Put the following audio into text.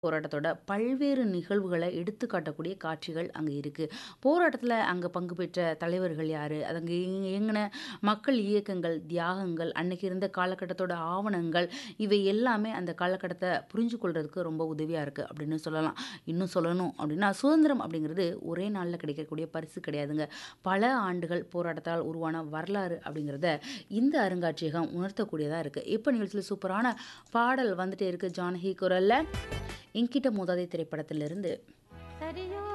போராட்டத்தோட பல்வேறு நிகழ்வுகள எடுத்து காட்டக்கூடிய காட்சிகள் அங்க இருக்கு. போராட்டத்துல அங்க பங்கு பெற்ற தலைவர்கள் யாரு? அது அங்க இயங் இயங்குன மக்கள் இயக்கங்கள், தியாகங்கள், அன்னைக்கு இருந்த காலகட்டத்தோட ஆவணங்கள், இவை எல்லாமே அந்த காலகட்டத்த புரிஞ்சு கொள்றதுக்கு ரொம்ப உதவியா இருக்கு அப்படின்னு சொல்லலாம். இன்னும் சொல்லணும் அப்படின்னா, சுதந்திரம் அப்படிங்கிறது ஒரே நாள்ல கிடைக்கக்கூடிய பரிசு கிடையாதுங்க. பல ஆண்டுகள் போராட்டத்தால் உருவான வரலாறு அப்படிங்கிறத இந்த அருங்காட்சியகம் உணர்த்தக்கூடியதா இருக்கு. இப்ப நிகழ்ச்சியில சூப்பரான பாடல் வந்துட்டே இருக்கு. ஜானகி குரல்ல "என்கிட்ட மோதாதே" திரைப்படத்திலிருந்து. சரியோ